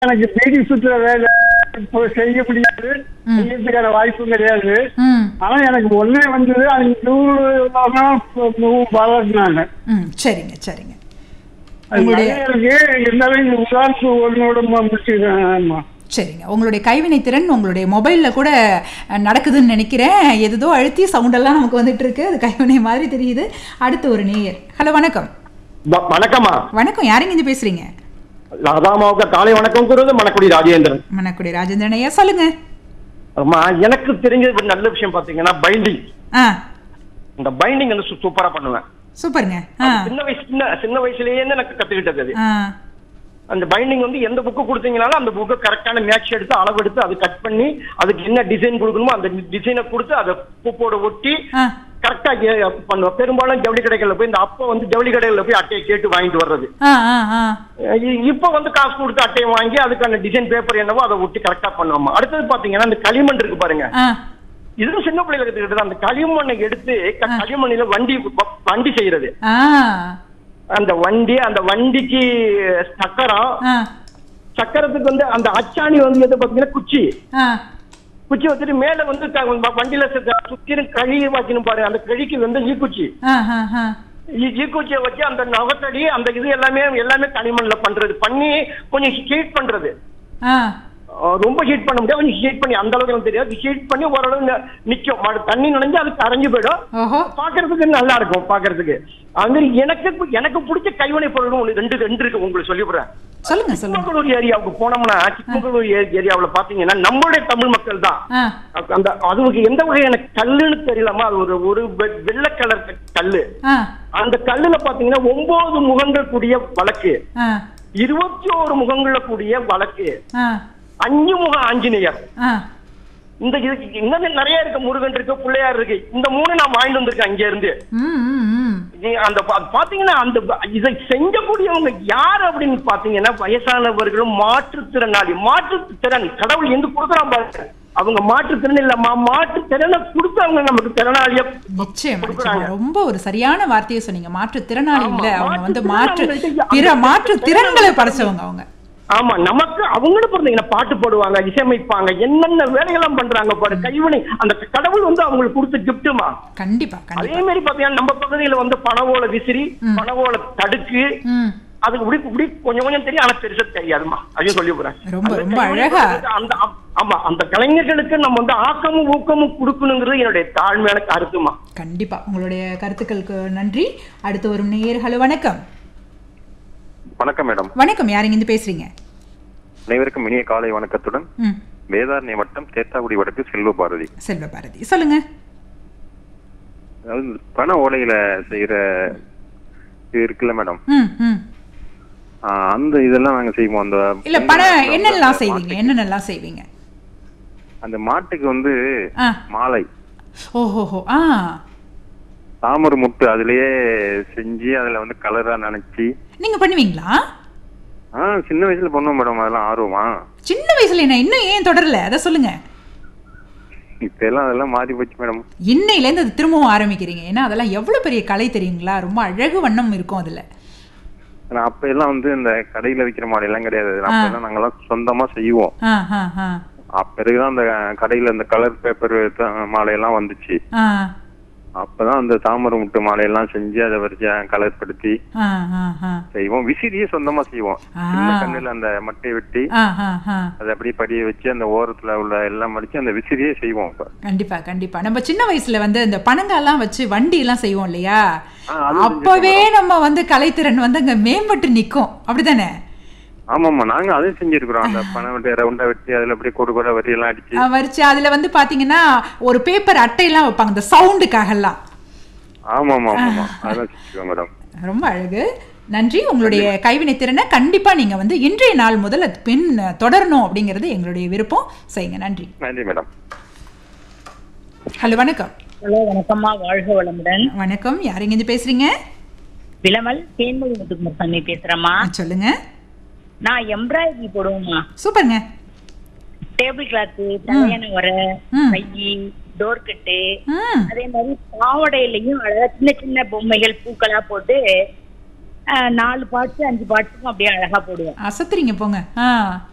எனக்கு பீடி சுற்றுற வேலை இப்போ செய்ய முடியாது செய்யறதுக்கான வாய்ப்பும் கிடையாது ம் ஆனா எனக்கு ஒண்ணே வந்தது அது நூறு வளர்னாங்க ம் சரிங்க சரிங்க அது உங்களுடைய நிறைய இருக்கு இருந்தாலும் இந்த உதாரணத்துக்கு ஒன்னோட முடிச்சுக்கிறேன் ஆமா சரிங்க உங்களுடைய கைவினை திறன் உங்களுடைய மொபைலில் கூட அஹ், நடக்குதுன்னு நினைக்கிறேன் எதுதோ அழுத்தி சவுண்டெல்லாம் நமக்கு வந்துட்டு இருக்கு அது கைவினை மாதிரி தெரியுது அடுத்து ஒரு நேயர் ஹலோ வணக்கம் வ- வணக்கம்மா வணக்கம் யாருங்க இருந்து பேசுறீங்க ராதாமாவுக்கு காலை வணக்கம் கூறுவது மணக்குடி ராஜேந்திரன் மணக்குடி ராஜேந்திரன் ஐயா சொல்லுங்க அம்மா எனக்கு தெரிஞ்சது ஒரு நல்ல விஷயம் பாத்தீங்கன்னா பைண்டிங் ஆ இந்த பைண்டிங் வந்து சூ- சூப்பரா பண்ணுவேன் சூப்பருங்க ஆ சின்ன வயசு சின்ன சின்ன வயசுலயே எனக்கு கத்துக்கிட்டது அது ஆ அந்த பைண்டிங் வந்து எந்த புக்கு கொடுத்தீங்கனாலும் அந்த புக்கு கரெக்டான மேட்ச் எடுத்து அளவு எடுத்து அதை கட் பண்ணி அதுக்கு என்ன டிசைன் கொடுக்கணுமோ அந்த டிசைனை கொடுத்து அதை பூப்போட ஒட்டி ஆ கரெக்டா பண்ணுவேன் பெரும்பாலும் ஜவுளி கடைகள்ல போய் இந்த அப்பா வந்து ஜவுளி கடைகள்ல போய் அட்டையை கேட்டு வாங்கிட்டு வர்றது ஆ ஆ ஆ இ- இப்ப வந்து காசு கொடுத்து அட்டையை வாங்கி அதுக்கான டிசைன் பேப்பர் என்னவோ அதை ஒட்டி கரெக்டா பண்ணுவோம் அடுத்தது பாத்தீங்கன்னா இந்த களிமண் இருக்கு பாருங்க ஆ இதுவும் சின்ன பிள்ளைல கத்துக்கிட்டது அந்த களிமண்ணை எடுத்து க- களிமண்ணில வண்டி வ- வண்டி செய்யறது ஆ அந்த வண்டி அந்த வண்டிக்கு சக்கரம் ஆ சக்கரத்துக்கு வந்து அந்த அச்சாணி வந்து எது பாத்தீங்கன்னா குச்சி ஆ குச்சி வச்சுட்டு மேல வந்து க- வ- வண்டியில சுத்தி கழி வைக்கணும் பாருங்க அந்த கழிக்கு வந்து ஈக்குச்சி ஆ ஆ ஆ ஈ- ஈக்குச்சியை வச்சு அந்த நகத்தடி அந்த இது எல்லாமே எல்லாமே களிமண்ல பண்றது பண்ணி கொஞ்சம் ஹீட் பண்றது ஆ அஹ் ரொம்ப ஹீட் பண்ண முடியாது கொஞ்சம் ஹீட் பண்ணி அந்த அளவுக்கு எனக்கு தெரியாது ஹீட் பண்ணி ஓரளவு ந- நிக்கும் மறு- தண்ணி நனைஞ்சு அது கரைஞ்சு போயிடும் ஓஹோ பாக்குறதுக்கு நல்லா இருக்கும் பாக்குறதுக்கு அது மாதிரி எனக்கு எனக்கு பிடிச்ச கைவினை பொருள் ஒண்ணு ரெண்டு ரெண்டு இருக்கு உங்களுக்கு சொல்லிவிடுறேன் சொல்லுங்க சொல்லுங்க சிக்மங்களூர் ஏரியாவுக்கு போனோம்னா சிக்மங்களூர் ஏ- ஏரியாவுல பாத்தீங்கன்னா நம்மளுடைய தமிழ் மக்கள் தான் ஆ அந்த அதுக்கு எந்த வகையான கல்லுன்னு தெரியலாமா அது ஒரு ஒரு வெ- வெள்ளை கலர் கல்லு ஆ அந்த கல்லுல பாத்தீங்கன்னா ஒன்பது முகங்கள் கூடிய வழக்கு ஆ இருபத்தி ஓரு முகங்கள்ல கூடிய வழக்கு ஆ அஞ்சு முக ஆஞ்சநேயர் ஆ இந்த இதுக்கு இன்னும் நிறைய இருக்கு முருகன் இருக்கு பிள்ளையார் இருக்கு இந்த மூணு நான் வாங்கிட்டு வந்திருக்கேன் இங்க இருந்து ம் ம் ம் நீ அந்த பா- பாத்தீங்கன்னா அந்த ப- இதை செஞ்சக்கூடியவங்க யார் அப்படின்னு பாத்தீங்கன்னா வயசானவர்களும் மாற்றுத்திறனாளி மாற்றுத்திறன் கடவுள் எங்க கொடுக்குறான் பாருங்க அவங்க மாற்றுத்திறன் இல்லம்மா மாற்றுத்திறனை கொடுத்து அவங்க நமக்கு திறனாளிய நிச்சயம் கொடுக்குறாங்க. நிச்சயம். ரொம்ப ஒரு சரியான வார்த்தையை சொன்னீங்க மாற்று திறனாளி ஆமா, இல்ல அவங்க வந்து மாற்றுத்திறனாளி மாற்று அவங்கள்ட்ட பிற அந்த மாற்று திறன்களை படைச்சவங்க அவங்க ஆமா நமக்கு அவங்களும் பாத்தீங்கன்னா பாட்டு போடுவாங்க இசையமைப்பாங்க என்னென்ன வேலைகள்லாம் பண்றாங்க பாரு கைவினை அந்த கடவுள் வந்து அவங்களுக்கு கொடுத்த கிஃப்ட்டுமா கண்டிப்பா அதே கண்டிப்பா மாதிரி பாத்தீங்கன்னா நம்ம பகுதியில வந்து பணவோல விசிறி பணவோல தடுக்கு ம் அதுக்கு இப்படி இப்படி கொஞ்சம் கொஞ்சம் தெரியும் ஆனா பெருசா தெரியாதுமா அதையும் சொல்லி போறேன் ரொம்ப, அந்த ரொம்ப கைவினை அழகா. பொருட்களுக்கு அந்த ஆ- ஆமா அந்த கலைஞர்களுக்கு நம்ம வந்து ஆக்கமும் ஊக்கமும் கொடுக்கணுங்கிறது என்னுடைய தாழ்மையான கருத்துமா கண்டிப்பா உங்களுடைய கருத்துக்களுக்கு நன்றி அடுத்து வரும் நேயர் ஹலோ வணக்கம் வணக்கம் மேடம் வணக்கம் யாருங்க இருந்து பேசுறீங்க அனைவருக்கும் இனிய காலை வணக்கத்துடன் ம் வேதாரண்ய வட்டம் தேத்தாக்குடி வடக்கு செல்வ பாரதி செல்வ பாரதி சொல்லுங்க அதாவது பண ஓலையில செய்யற இது இருக்குல்ல மேடம் ம் ம் ஆஹ் அந்த இதெல்லாம் நாங்க செய்வோம் அந்த இல்ல பணம் அந்த என்னென்னலாம் மாட்டுக்கு- செய்வீங்க என்னென்னலாம் செய்வீங்க அந்த மாட்டுக்கு வந்து ஆ மாலை ஓஹோஹோ ஆ தாமரை முட்டு அதுலயே செஞ்சு அதுல வந்து கலரா நினைச்சு நீங்க பண்ணுவீங்களா ஆ சின்ன வயசுல பண்ணுவோம் மேடம் அதெல்லாம் ஆர்வமா சின்ன வயசுல என்ன இன்னும் ஏன் தொடரல அதை சொல்லுங்க இப்ப எல்லாம் அதெல்லாம் மாறி போச்சு மேடம் இன்னையிலேருந்து அது திரும்பவும் ஆரம்பிக்கிறீங்க ஏன்னா அதெல்லாம் எவ்வளோ பெரிய கலை தெரியுங்களா ரொம்ப அழகு வண்ணம் இருக்கும் அதில் ஆனா அப்ப எல்லாம் வந்து இந்த கடையில விக்கிற மாலை எல்லாம் கிடையாது அப்ப எல்லாம் நாங்கெல்லாம் சொந்தமா செய்வோம் ஆ ஆ ஆ அப்ப பிறகுதான் அந்த கடையில இந்த கலர் பேப்பர் மாலையெல்லாம் வந்துச்சு ஆ அப்பதான் அந்த தாமரை முட்டு மாலையெல்லாம் செஞ்சு அதை வச்சு கலர் படுத்தி ஆ ஆ ஆ செய்வோம் விசிறியே சொந்தமா செய்வோம் ஆ. சின்ன கண்ணுல அந்த மட்டையை வெட்டி ஆ ஆ ஆ அதை அப்படியே படிய வச்சு அந்த ஓரத்துல உள்ள எல்லாம் மடிச்சு அந்த விசிறியே செய்வோம் இப்ப கண்டிப்பா கண்டிப்பா நம்ம சின்ன வயசுல வந்து இந்த பனங்காலாம் வச்சு வண்டி எல்லாம் செய்வோம் இல்லையா ஆ, அது அப்பவே நம்ம வந்து கலைத்திறன் வந்து அங்க மேம்பட்டு நிக்கும் அப்படிதானே ஆமாமா நாங்க அதையும் செஞ்சிருக்கிறோம் அந்த பணம் வெட்டி ரவுண்டா வெட்டி அதுல அப்படியே கொடு கூட வரி எல்லாம் அடிச்சு ஆ, வரிச்சு அதுல வந்து பாத்தீங்கன்னா ஒரு பேப்பர் அட்டையெல்லாம் வைப்பாங்க இந்த சவுண்டுக்காகலாம் ஆமா ஆமா ஆமா அதெல்லாம் செஞ்சுருக்கோம் மேடம் ரொம்ப அழகு நன்றி உங்களுடைய கைவினை திறனை கண்டிப்பா நீங்க வந்து இன்றைய நாள் முதல் அது பின் தொடரணும் அப்படிங்கிறது எங்களுடைய விருப்பம் செய்யுங்க நன்றி நன்றி மேடம் ஹலோ வணக்கம் ஹலோ வணக்கம்மா வாழ்க வளமுடன் வணக்கம் யாருங்க இருந்து பேசுறீங்க விலமல் தேன்மொழி முத்துக்குமாரசாமி பேசுறேம்மா ஆ, சொல்லுங்க நான் எம்ப்ராய்டரி போடுவேம்மா சூப்பருங்க டேபிள் கிளாத்து தலையணை வர ம். கையி டோர் கட்டு ம் அதே மாதிரி பாவடையிலையும் அழகா சின்ன சின்ன பொம்மைகள் பூக்களா போட்டு ஆஹ், நாலு பாட்டு அஞ்சு பாட்டுக்கும் அப்படியே அழகா போடுவேன் அசத்துறீங்க போங்க ஆ